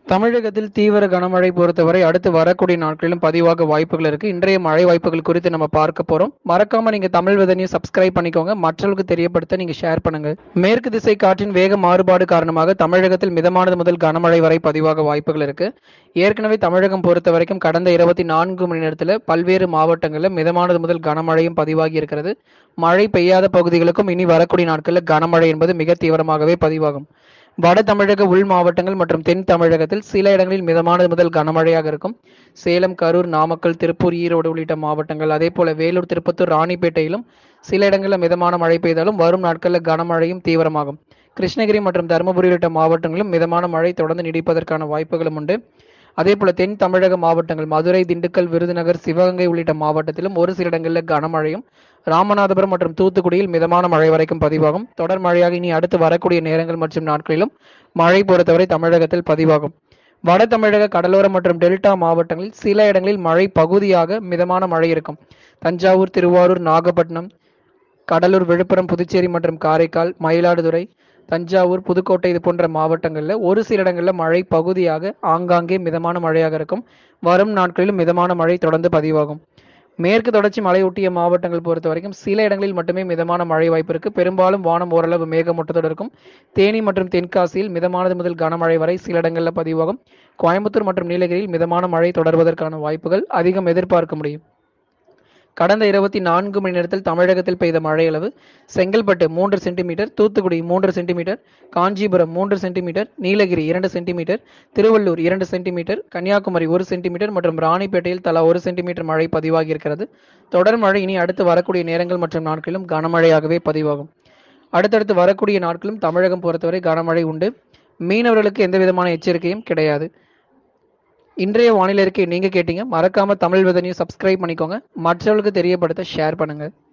தமிழகத்தில் தீவிர கனமழை பொறுத்தவரை அடுத்து வரக்கூடிய நாட்களிலும் பதிவாக வாய்ப்புகள் இருக்கு இன்றைய மழை வாய்ப்புகள் குறித்து நம்ம பார்க்க போறோம் மறக்காம நீங்க தமிழ் விதனையும் சப்ஸ்கிரைப் பண்ணிக்கோங்க மற்றவர்களுக்கு தெரியப்படுத்த நீங்க ஷேர் பண்ணுங்க மேற்கு திசை காற்றின் வேக மாறுபாடு காரணமாக தமிழகத்தில் மிதமானது முதல் கனமழை வரை பதிவாக வாய்ப்புகள் இருக்கு ஏற்கனவே தமிழகம் பொறுத்த வரைக்கும் கடந்த இருபத்தி நான்கு மணி நேரத்தில் பல்வேறு மாவட்டங்களில் மிதமானது முதல் கனமழையும் பதிவாகி இருக்கிறது மழை பெய்யாத பகுதிகளுக்கும் இனி வரக்கூடிய நாட்களில் கனமழை என்பது மிக தீவிரமாகவே பதிவாகும் வட தமிழக உள் மாவட்டங்கள் மற்றும் தென் தமிழகத்தில் சில இடங்களில் மிதமானது முதல் கனமழையாக இருக்கும் சேலம் கரூர் நாமக்கல் திருப்பூர் ஈரோடு உள்ளிட்ட மாவட்டங்கள் அதே போல வேலூர் திருப்பத்தூர் ராணிப்பேட்டையிலும் சில இடங்களில் மிதமான மழை பெய்தாலும் வரும் நாட்களில் கனமழையும் தீவிரமாகும் கிருஷ்ணகிரி மற்றும் தருமபுரி உள்ளிட்ட மாவட்டங்களிலும் மிதமான மழை தொடர்ந்து நீடிப்பதற்கான வாய்ப்புகளும் உண்டு அதே போல தென் தமிழக மாவட்டங்கள் மதுரை திண்டுக்கல் விருதுநகர் சிவகங்கை உள்ளிட்ட மாவட்டத்திலும் ஒரு சில இடங்களில் கனமழையும் ராமநாதபுரம் மற்றும் தூத்துக்குடியில் மிதமான மழை வரைக்கும் பதிவாகும் தொடர் மழையாக இனி அடுத்து வரக்கூடிய நேரங்கள் மற்றும் நாட்களிலும் மழை பொறுத்தவரை தமிழகத்தில் பதிவாகும் வட தமிழக கடலோர மற்றும் டெல்டா மாவட்டங்களில் சில இடங்களில் மழை பகுதியாக மிதமான மழை இருக்கும் தஞ்சாவூர் திருவாரூர் நாகப்பட்டினம் கடலூர் விழுப்புரம் புதுச்சேரி மற்றும் காரைக்கால் மயிலாடுதுறை தஞ்சாவூர் புதுக்கோட்டை இது போன்ற மாவட்டங்களில் ஒரு சில இடங்களில் மழை பகுதியாக ஆங்காங்கே மிதமான மழையாக இருக்கும் வரும் நாட்களிலும் மிதமான மழை தொடர்ந்து பதிவாகும் மேற்கு தொடர்ச்சி மலையொட்டிய மாவட்டங்கள் பொறுத்த வரைக்கும் சில இடங்களில் மட்டுமே மிதமான மழை வாய்ப்பு இருக்கு பெரும்பாலும் வானம் ஓரளவு மேகமூட்டத்தோடு இருக்கும் தேனி மற்றும் தென்காசியில் மிதமானது முதல் கனமழை வரை சில இடங்களில் பதிவாகும் கோயம்புத்தூர் மற்றும் நீலகிரியில் மிதமான மழை தொடர்வதற்கான வாய்ப்புகள் அதிகம் எதிர்பார்க்க முடியும் கடந்த இருபத்தி நான்கு மணி நேரத்தில் தமிழகத்தில் பெய்த மழை அளவு செங்கல்பட்டு மூன்று சென்டிமீட்டர் தூத்துக்குடி மூன்று சென்டிமீட்டர் காஞ்சிபுரம் மூன்று சென்டிமீட்டர் நீலகிரி இரண்டு சென்டிமீட்டர் திருவள்ளூர் இரண்டு சென்டிமீட்டர் கன்னியாகுமரி ஒரு சென்டிமீட்டர் மற்றும் ராணிப்பேட்டையில் தலா ஒரு சென்டிமீட்டர் மழை பதிவாகி இருக்கிறது தொடர் மழை இனி அடுத்து வரக்கூடிய நேரங்கள் மற்றும் நாட்களிலும் கனமழையாகவே பதிவாகும் அடுத்தடுத்து வரக்கூடிய நாட்களும் தமிழகம் பொறுத்தவரை கனமழை உண்டு மீனவர்களுக்கு எந்த விதமான எச்சரிக்கையும் கிடையாது இன்றைய வானிலை இருக்கை நீங்க கேட்டீங்க மறக்காம தமிழ் விதனையும் சப்ஸ்கிரைப் பண்ணிக்கோங்க மற்றவர்களுக்கு தெரியப்படுத்த ஷேர் பண்ணுங்க